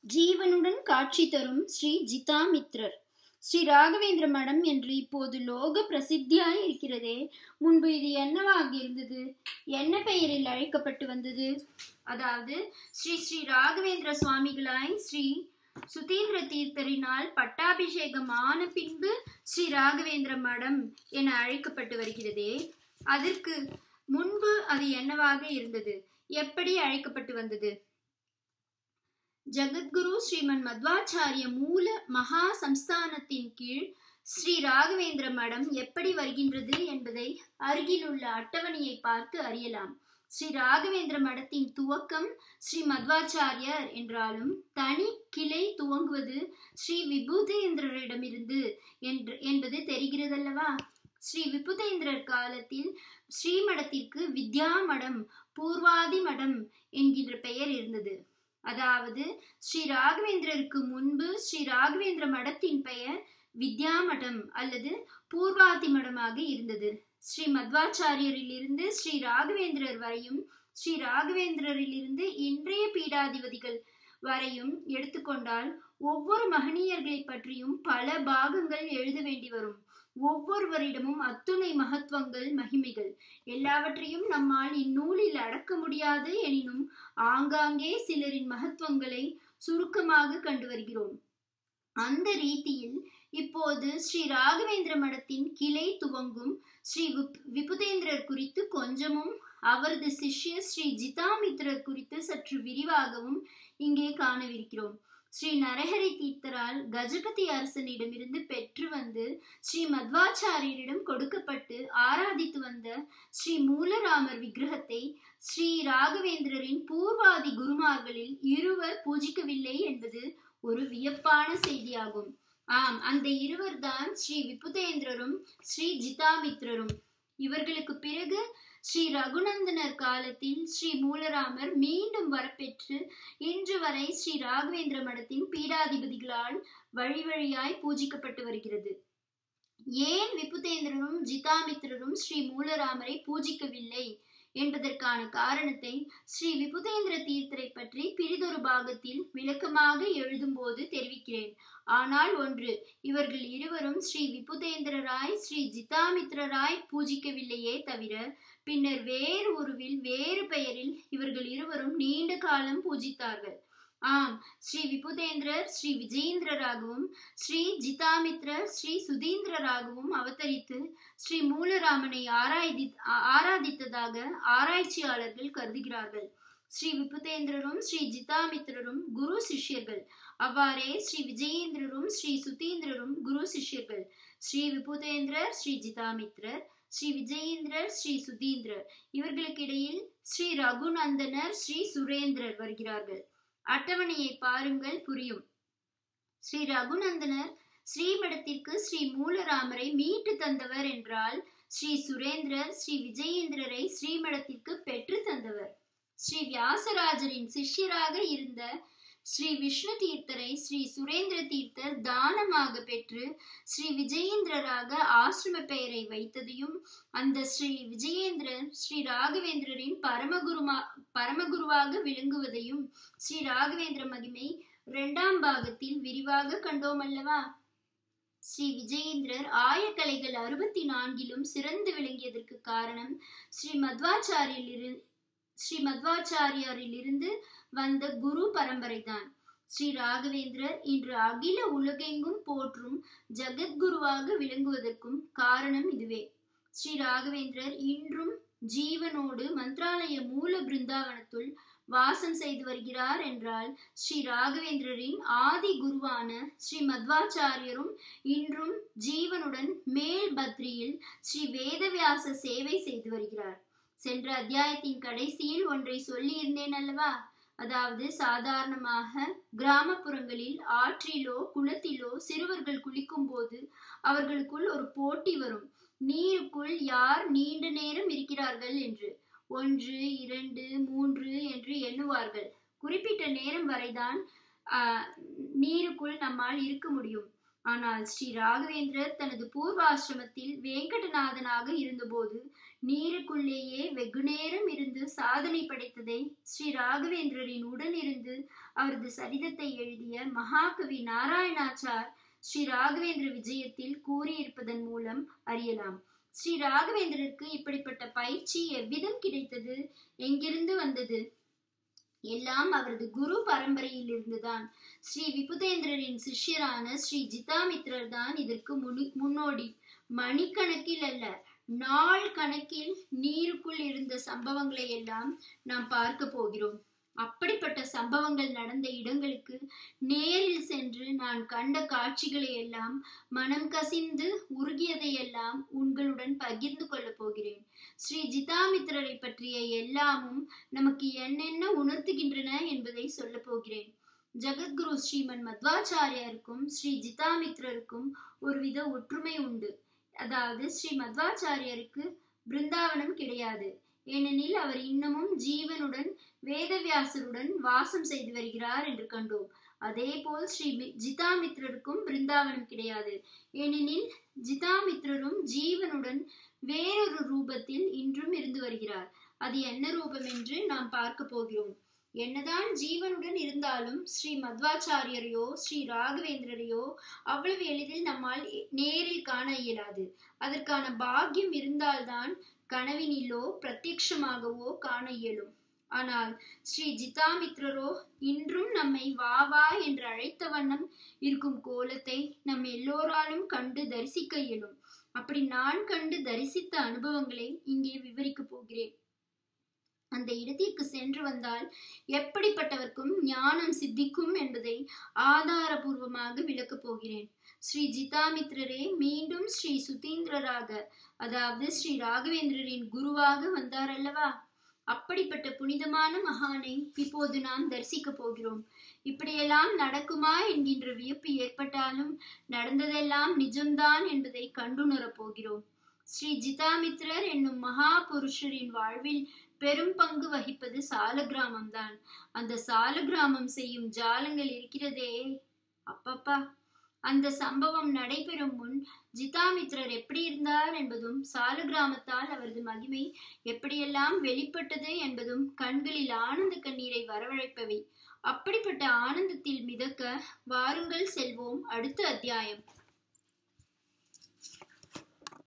ஜீவனுடன் காட்சி தரும் ஸ்ரீ ஜிதாமித்ரர் ஸ்ரீ ராகவேந்திர மடம் என்று இப்போது லோக பிரசித்தியாய் இருக்கிறதே முன்பு இது என்னவாக இருந்தது என்ன பெயரில் அழைக்கப்பட்டு வந்தது அதாவது ஸ்ரீ ஸ்ரீ ராகவேந்திர சுவாமிகளாய் ஸ்ரீ சுதீந்திர தீர்த்தரினால் பட்டாபிஷேகம் ஆன பின்பு ஸ்ரீ ராகவேந்திர மடம் என அழைக்கப்பட்டு வருகிறதே அதற்கு முன்பு அது என்னவாக இருந்தது எப்படி அழைக்கப்பட்டு வந்தது ஜகத்குரு ஸ்ரீமன் மத்வாச்சாரிய மூல மகா சம்ஸ்தானத்தின் கீழ் ஸ்ரீ ராகவேந்திர மடம் எப்படி வருகின்றது என்பதை அருகிலுள்ள அட்டவணையை பார்த்து அறியலாம் ஸ்ரீ ராகவேந்திர மடத்தின் துவக்கம் ஸ்ரீ மத்வாச்சாரியர் என்றாலும் தனி கிளை துவங்குவது ஸ்ரீ விபூதேந்திரரிடமிருந்து என்று என்பது தெரிகிறதல்லவா ஸ்ரீ விபுதேந்திரர் காலத்தில் ஸ்ரீமடத்திற்கு வித்யா மடம் பூர்வாதி மடம் என்கின்ற பெயர் இருந்தது அதாவது ஸ்ரீ ராகவேந்திரருக்கு முன்பு ஸ்ரீ ராகவேந்திர மடத்தின் பெயர் வித்யா மடம் அல்லது பூர்வாதி மடமாக இருந்தது ஸ்ரீ மத்வாச்சாரியரிலிருந்து ஸ்ரீ ராகவேந்திரர் வரையும் ஸ்ரீ ராகவேந்திரரிலிருந்து இன்றைய பீடாதிபதிகள் வரையும் எடுத்துக்கொண்டால் ஒவ்வொரு மகனீயர்களை பற்றியும் பல பாகங்கள் எழுத வேண்டி வரும் ஒவ்வொருவரிடமும் அத்துணை மகத்துவங்கள் மகிமைகள் எல்லாவற்றையும் நம்மால் இந்நூலில் அடக்க முடியாது எனினும் ஆங்காங்கே சிலரின் மகத்துவங்களை சுருக்கமாக கண்டு வருகிறோம் அந்த ரீதியில் இப்போது ஸ்ரீ ராகவேந்திர மடத்தின் கிளை துவங்கும் ஸ்ரீ விபுதேந்திரர் குறித்து கொஞ்சமும் அவரது சிஷ்ய ஸ்ரீ ஜிதாமித்ரர் குறித்து சற்று விரிவாகவும் இங்கே காணவிருக்கிறோம் ஸ்ரீ நரஹரி தீர்த்தரால் கஜபதி அரசனிடமிருந்து பெற்று வந்து ஸ்ரீ மத்வாச்சாரியரிடம் கொடுக்கப்பட்டு ஆராதித்து வந்த ஸ்ரீ மூலராமர் விக்கிரகத்தை ஸ்ரீ ராகவேந்திரரின் பூர்வாதி குருமார்களில் இருவர் பூஜிக்கவில்லை என்பது ஒரு வியப்பான செய்தியாகும் ஆம் அந்த இருவர் தான் ஸ்ரீ விபுதேந்திரரும் ஸ்ரீ ஜிதாமித்ரரும் இவர்களுக்கு பிறகு ஸ்ரீ ரகுநந்தனர் காலத்தில் ஸ்ரீ மூலராமர் மீண்டும் வரப்பெற்று இன்று வரை ஸ்ரீ ராகவேந்திர மடத்தின் பீடாதிபதிகளால் வழி வழியாய் பூஜிக்கப்பட்டு வருகிறது ஏன் விபுதேந்திரனும் ஜிதாமித்ரரும் ஸ்ரீ மூலராமரை பூஜிக்கவில்லை என்பதற்கான காரணத்தை ஸ்ரீ விபுதேந்திர தீர்த்தரை பற்றி பிரிதொரு பாகத்தில் விளக்கமாக எழுதும்போது தெரிவிக்கிறேன் ஆனால் ஒன்று இவர்கள் இருவரும் ஸ்ரீ விபுதேந்திரராய் ஸ்ரீ ஜிதாமித்ரராய் பூஜிக்கவில்லையே தவிர பின்னர் வேறு உருவில் வேறு பெயரில் இவர்கள் இருவரும் நீண்ட காலம் பூஜித்தார்கள் ஆம் ஸ்ரீ விபுதேந்திரர் ஸ்ரீ விஜயேந்திரராகவும் ஸ்ரீ ஜிதாமித்ரர் ஸ்ரீ சுதீந்திரராகவும் அவதரித்து ஸ்ரீ மூலராமனை ஆராய்தி ஆராதித்ததாக ஆராய்ச்சியாளர்கள் கருதுகிறார்கள் ஸ்ரீ விபுதேந்திரரும் ஸ்ரீ ஜிதாமித்ரரும் குரு சிஷ்யர்கள் அவ்வாறே ஸ்ரீ விஜயேந்திரரும் ஸ்ரீ சுதீந்திரரும் குரு சிஷ்யர்கள் ஸ்ரீ விபுதேந்திரர் ஸ்ரீ ஜிதாமித்ரர் ஸ்ரீ விஜயேந்திரர் ஸ்ரீ சுதீந்திரர் இவர்களுக்கு இடையில் ஸ்ரீ ரகுநந்தனர் ஸ்ரீ சுரேந்திரர் வருகிறார்கள் அட்டவணையை பாருங்கள் புரியும் ஸ்ரீ ரகுநந்தனர் ஸ்ரீமடத்திற்கு ஸ்ரீ மூலராமரை மீட்டு தந்தவர் என்றால் ஸ்ரீ சுரேந்திரர் ஸ்ரீ விஜயேந்திரரை ஸ்ரீமடத்திற்கு பெற்று தந்தவர் ஸ்ரீ வியாசராஜரின் சிஷ்யராக இருந்த ஸ்ரீ விஷ்ணு தீர்த்தரை ஸ்ரீ சுரேந்திர தீர்த்தர் தானமாக பெற்று ஸ்ரீ விஜயேந்திரராக ஆசிரம பெயரை வைத்ததையும் அந்த ஸ்ரீ விஜயேந்திரன் ஸ்ரீ ராகவேந்திரரின் பரமகுருமா பரமகுருவாக விளங்குவதையும் ஸ்ரீ ராகவேந்திர மகிமை இரண்டாம் பாகத்தில் விரிவாக கண்டோம் அல்லவா ஸ்ரீ விஜயேந்திரர் ஆயக்கலைகள் அறுபத்தி நான்கிலும் சிறந்து விளங்கியதற்கு காரணம் ஸ்ரீ மத்வாச்சாரியிலிருந்து ஸ்ரீ மத்வாச்சாரியாரிலிருந்து வந்த குரு பரம்பரை தான் ஸ்ரீ ராகவேந்திரர் இன்று அகில உலகெங்கும் போற்றும் ஜெகத்குருவாக விளங்குவதற்கும் காரணம் இதுவே ஸ்ரீ ராகவேந்திரர் இன்றும் ஜீவனோடு மந்திராலய மூல பிருந்தாவனத்துள் வாசம் செய்து வருகிறார் என்றால் ஸ்ரீ ராகவேந்திரரின் ஆதி குருவான ஸ்ரீ மத்வாச்சாரியரும் இன்றும் ஜீவனுடன் மேல் பத்ரியில் ஸ்ரீ வேதவியாச சேவை செய்து வருகிறார் சென்ற அத்தியாயத்தின் கடைசியில் ஒன்றை சொல்லியிருந்தேன் அல்லவா அதாவது சாதாரணமாக கிராமப்புறங்களில் ஆற்றிலோ குளத்திலோ சிறுவர்கள் குளிக்கும் போது அவர்களுக்குள் ஒரு போட்டி வரும் நீருக்குள் யார் நீண்ட நேரம் இருக்கிறார்கள் என்று ஒன்று இரண்டு மூன்று என்று எண்ணுவார்கள் குறிப்பிட்ட நேரம் வரைதான் நீருக்குள் நம்மால் இருக்க முடியும் ஆனால் ஸ்ரீ ராகவேந்திரர் தனது பூர்வாசிரமத்தில் வேங்கடநாதனாக இருந்தபோது நீருக்குள்ளேயே வெகு நேரம் இருந்து சாதனை படைத்ததை ஸ்ரீ ராகவேந்திரரின் உடன் இருந்து அவரது சரிதத்தை எழுதிய மகாகவி நாராயணாச்சார் ஸ்ரீ ராகவேந்திர விஜயத்தில் கூறியிருப்பதன் மூலம் அறியலாம் ஸ்ரீ ராகவேந்திரருக்கு இப்படிப்பட்ட பயிற்சி எவ்விதம் கிடைத்தது எங்கிருந்து வந்தது எல்லாம் அவரது குரு பரம்பரையில் இருந்துதான் ஸ்ரீ விபுதேந்திரரின் சிஷ்யரான ஸ்ரீ ஜிதாமித்ரர் தான் இதற்கு முனி முன்னோடி மணிக்கணக்கில் அல்ல நாள் கணக்கில் நீருக்குள் இருந்த சம்பவங்களை எல்லாம் நாம் பார்க்க போகிறோம் அப்படிப்பட்ட சம்பவங்கள் நடந்த இடங்களுக்கு நேரில் சென்று நான் கண்ட காட்சிகளை எல்லாம் மனம் கசிந்து உருகியதை எல்லாம் உங்களுடன் பகிர்ந்து கொள்ளப் போகிறேன் ஸ்ரீ ஜிதாமித்ரரை பற்றிய எல்லாமும் நமக்கு என்னென்ன உணர்த்துகின்றன என்பதை சொல்ல போகிறேன் ஜெகத்குரு ஸ்ரீமன் மத்வாச்சாரியாருக்கும் ஸ்ரீ ஜிதாமித்ரருக்கும் ஒருவித ஒற்றுமை உண்டு அதாவது ஸ்ரீ மத்வாச்சாரியருக்கு பிருந்தாவனம் கிடையாது ஏனெனில் அவர் இன்னமும் ஜீவனுடன் வேதவியாசருடன் வாசம் செய்து வருகிறார் என்று கண்டோம் அதே போல் ஸ்ரீ ஜிதாமித்ரருக்கும் பிருந்தாவனம் கிடையாது ஏனெனில் ஜிதாமித்ரரும் ஜீவனுடன் வேறொரு ரூபத்தில் இன்றும் இருந்து வருகிறார் அது என்ன ரூபம் என்று நாம் பார்க்க போகிறோம் என்னதான் ஜீவனுடன் இருந்தாலும் ஸ்ரீ மத்வாச்சாரியரையோ ஸ்ரீ ராகவேந்திரரையோ அவ்வளவு எளிதில் நம்மால் நேரில் காண இயலாது அதற்கான பாக்கியம் இருந்தால்தான் கனவினிலோ பிரத்யட்சமாகவோ காண இயலும் ஆனால் ஸ்ரீ ஜிதாமித்ரரோ இன்றும் நம்மை வா வா என்று அழைத்த வண்ணம் இருக்கும் கோலத்தை நம் எல்லோராலும் கண்டு தரிசிக்க இயலும் அப்படி நான் கண்டு தரிசித்த அனுபவங்களை இங்கே விவரிக்க போகிறேன் அந்த இடத்திற்கு சென்று வந்தால் எப்படிப்பட்டவர்க்கும் ஞானம் சித்திக்கும் என்பதை ஆதாரபூர்வமாக விளக்கப் போகிறேன் ஸ்ரீ ஜிதாமித்ரரே மீண்டும் ஸ்ரீ சுதீந்திரராக அதாவது ஸ்ரீ ராகவேந்திரரின் குருவாக வந்தார் அல்லவா அப்படிப்பட்ட புனிதமான மகானை இப்போது நாம் தரிசிக்க போகிறோம் இப்படியெல்லாம் நடக்குமா என்கின்ற வியப்பு ஏற்பட்டாலும் நடந்ததெல்லாம் நிஜம்தான் என்பதை கண்டுணரப் போகிறோம் ஸ்ரீ ஜிதாமித்ரர் என்னும் மகா புருஷரின் வாழ்வில் பெரும் பங்கு வகிப்பது சால கிராமம்தான் அந்த சால கிராமம் செய்யும் ஜாலங்கள் இருக்கிறதே அப்பப்பா அந்த சம்பவம் நடைபெறும் முன் ஜிதாமித்ரர் எப்படி இருந்தார் என்பதும் சால கிராமத்தால் அவரது மகிமை எப்படியெல்லாம் வெளிப்பட்டது என்பதும் கண்களில் ஆனந்த கண்ணீரை வரவழைப்பவை அப்படிப்பட்ட ஆனந்தத்தில் மிதக்க வாருங்கள் செல்வோம் அடுத்த அத்தியாயம்